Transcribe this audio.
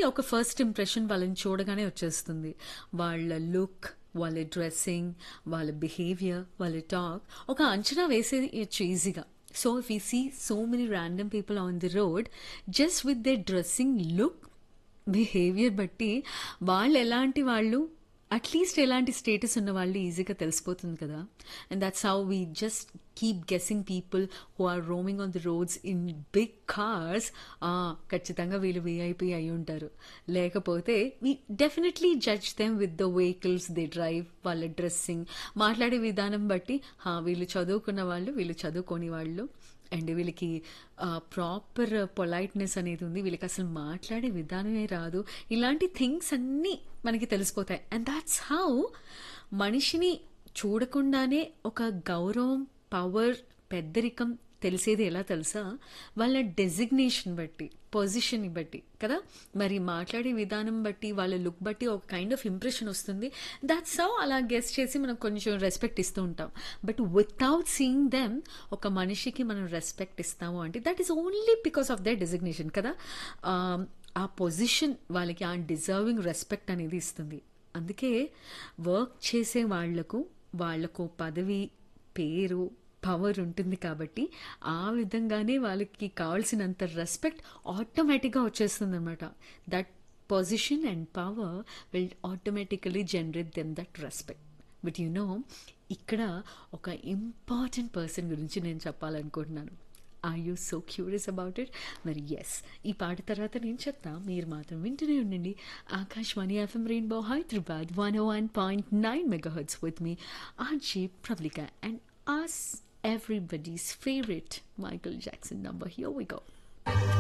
ఒక first impression వాళ్ళని చూడగానే వచ్చేస్తుంది వాళ్ళ లుక్ వాళ్ళ డ్రెస్సింగ్ వాళ్ళ బిహేవియర్ వాళ్ళ టాక్ ఒక అంచనా వేసేయచ్చు ఈజీగా so if you see so many random people on the road just with they dressing look behaviour బట్టి వాళ్ళు ఎలాంటి వాళ్ళు అట్లీస్ట్ ఎలాంటి స్టేటస్ ఉన్న వాళ్ళు ఈజీగా తెలిసిపోతుంది కదా and that's how we just keep guessing people who are roaming on the roads in big cars ఖచ్చితంగా వీళ్ళు వీఐపీ అయి ఉంటారు లేకపోతే we definitely judge them with the vehicles they drive వాళ్ళ డ్రెస్సింగ్ మాట్లాడే విధానం బట్టి "హా, వీళ్ళు చదువుకున్న వాళ్ళు వీళ్ళు చదువుకోని వాళ్ళు అండ్ వీళ్ళకి ప్రాపర్ పొలైట్నెస్ అనేది ఉంది వీళ్ళకి అసలు మాట్లాడే విధానమే రాదు ఇలాంటి థింగ్స్ అన్నీ మనకి తెలిసిపోతాయి అండ్ దాట్స్ హౌ మనిషిని చూడకుండానే ఒక గౌరవం పవర్ పెద్దరికం తెలిసేది ఎలా తెలుసా వాళ్ళ డెసిగ్నేషన్ బట్టి పొజిషన్ని బట్టి కదా మరి మాట్లాడే విధానం బట్టి వాళ్ళ లుక్ బట్టి ఒక కైండ్ ఆఫ్ ఇంప్రెషన్ వస్తుంది దాట్స్ హౌ అలా గెస్ట్ చేసి మనం కొంచెం రెస్పెక్ట్ ఇస్తూ ఉంటాం బట్ వితౌట్ సీయింగ్ దెమ్ ఒక మనిషికి మనం రెస్పెక్ట్ ఇస్తాము అంటే that is only because of their designation కదా ఆ, ఆ పొజిషన్ వాళ్ళకి ఆ డిజర్వింగ్ రెస్పెక్ట్ అనేది ఇస్తుంది అందుకే వర్క్ చేసే వాళ్లకు వాళ్లకు పదవి పేరు పవర్ ఉంటుంది కాబట్టి ఆ విధంగానే వాళ్ళకి కావాల్సినంత రెస్పెక్ట్ ఆటోమేటిక్గా వచ్చేస్తుంది అనమాట that position and power will automatically generate them that respect but you know ఇక్కడ ఒక ఇంపార్టెంట్ పర్సన్ గురించి నేను చెప్పాలనుకుంటున్నాను are you so curious about it మరి ఎస్ ఈ పాట తర్వాత నేను చెప్తా మీరు మాత్రం వింటూనే ఉండండి Akashvani FM rainbow Hyderabad one O one point nine megahertz with me RJ Prablika and as everybody's favorite Michael Jackson number. Here we go.